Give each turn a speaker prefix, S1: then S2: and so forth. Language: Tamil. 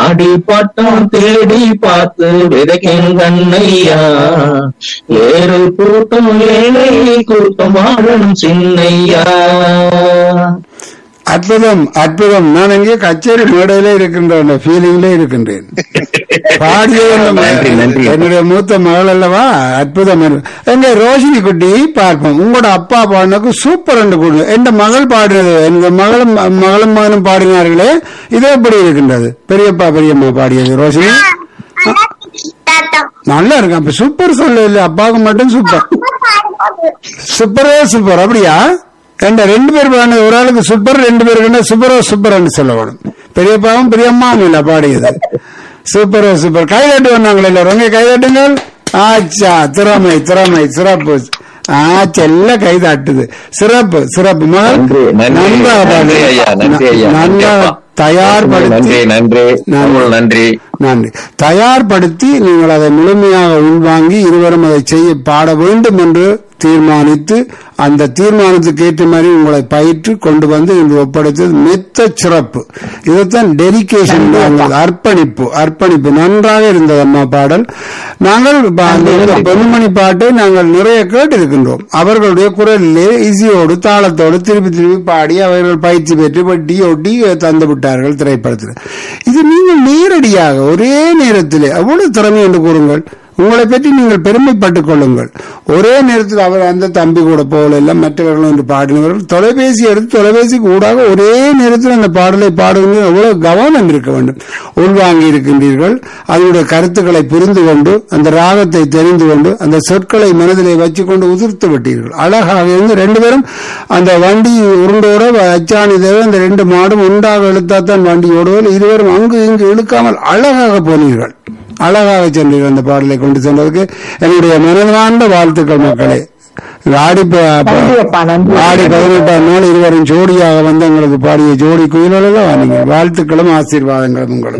S1: ஆடி பட்டம் தேடி பார்த்து விதைக்கும் கண்ணையா ஏறு கூட்டம் ஏழை கூட்டம் வாழணும் சின்னையா
S2: அற்புதம் அற்புதம் நான் இங்கே கச்சேரி மேடையில இருக்கின்ற ஃபீலிங்ல இருக்கின்றேன் பாடியது
S1: நன்றி, நன்றி.
S2: என்னுடைய மூத்த மகள் அல்லவா அற்புதம் எங்க ரோஷினி குட்டி பார்ப்போம் உங்களோட அப்பா பாடினக்கு சூப்பர் என்று கூடு எந்த மகள் பாடினது எங்க மகளும் மகளும் மகனும் பாடினார்களே இது எப்படி இருக்கின்றது பெரியப்பா பெரியம்மா பாடியது ரோஷினி நல்லா இருக்கு அப்ப சூப்பர் சொல்ல இல்ல அப்பாவுக்கு மட்டும் சூப்பர் சூப்பரோ சூப்பர் அப்படியா ரெண்டு ரெண்டு பேர் பாடினது ஒரு ஆளுக்கு சூப்பர் ரெண்டு பேருக்கு சூப்பரோ சூப்பர்னு சொல்லணும் பெரியப்பாவும் பெரியம்மாவும் இல்ல பாடியது சூப்பரோ சூப்பர் கைதட்டு வந்தாங்களே எல்லாரும் கை தட்டுங்கள் ஆச்சா திறமை திறமை சிறப்பு ஆச்சா எல்லாம் கை தட்டுது சிறப்பு சிறப்பு மகள்
S1: நன்றி நன்றி
S2: நன்றாக
S1: நன்றி
S2: பாடு.
S1: ஐயா நன்றி ஐயா
S2: நன்றாக
S1: நன்றி
S2: தயார்படுத்தி
S1: நன்றி
S2: நன்றி.
S1: நன்றி
S2: நன்றி தயார்படுத்தி நீங்கள் அதை முழுமையாக உள்வாங்கி இருவரும் அதை செய்ய பாட வேண்டும் என்று தீர்மானித்து அந்த தீர்மானத்துக்கு ஏற்ற மாதிரி உங்களை பயிற்று கொண்டு வந்து இன்று ஒப்படைத்தது மெத்த சிறப்பு இதைத்தான் டெடிகேஷன் அர்ப்பணிப்பு அர்ப்பணிப்பு நன்றாக இருந்தது அம்மா பாடல் நாங்கள் ப- அந்த இந்த பொன்மணி பாட்டை நாங்கள் நிறைய கேட்டிருக்கின்றோம் அவர்களுடைய குரலிலே இசையோடு தாளத்தோடு திருப்பி திருப்பி பாடி அவர்கள் பயிற்சி பெற்று வட்டி ஒட்டி தந்து விட்டார்கள் திரைப்படத்தில் இது நீங்கள் நேரடியாக ஒரே நேரத்திலே அவ்வளவு திறமை என்று கூறுங்கள் உங்களை பற்றி நீங்கள் பெருமைப்பட்டுக் கொள்ளுங்கள் ஒரே நேரத்தில் அவர் அந்த தம்பி கூட போகல எல்லாம் மற்றவர்களும் என்று பாடினவர்கள் தொலைபேசி எடுத்து தொலைபேசி கூடாக ஒரே நேரத்தில் அந்த பாடலை பாடுவது எவ்வளவு கவனம் இருக்க வேண்டும் உள்வாங்கி இருக்கின்றீர்கள் அதனுடைய கருத்துக்களை புரிந்து கொண்டு அந்த ராகத்தை தெரிந்து கொண்டு அந்த சொற்களை மனதிலே வச்சுக்கொண்டு உதிர்த்து விட்டீர்கள் அழகாக இருந்து ரெண்டு பேரும் அந்த வண்டி உருண்டோட அச்சாணி தேவை அந்த ரெண்டு மாடும் உண்டாக இழுத்தாத்தான் வண்டி ஓடுவது இருவரும் அங்கு இங்கு இழுக்காமல் அழகாக போனீர்கள் அழகாக சென்றீர்கள் அந்த பாடலை கொண்டு சென்றதுக்கு என்னுடைய மனதார்ந்த வாழ்த்துக்கள் மக்களே ஆடி ப- ப-
S3: நன்றியப்பா, நன்றி.
S2: ஆடி பதினெட்டாம் நாள் இருவரும் ஜோடியாக வந்து எங்களுக்கு பாடிய ஜோடி குயிலெல்லாம் வாழ்த்துக்களும் ஆசீர்வாதங்களும் உங்களுக்கு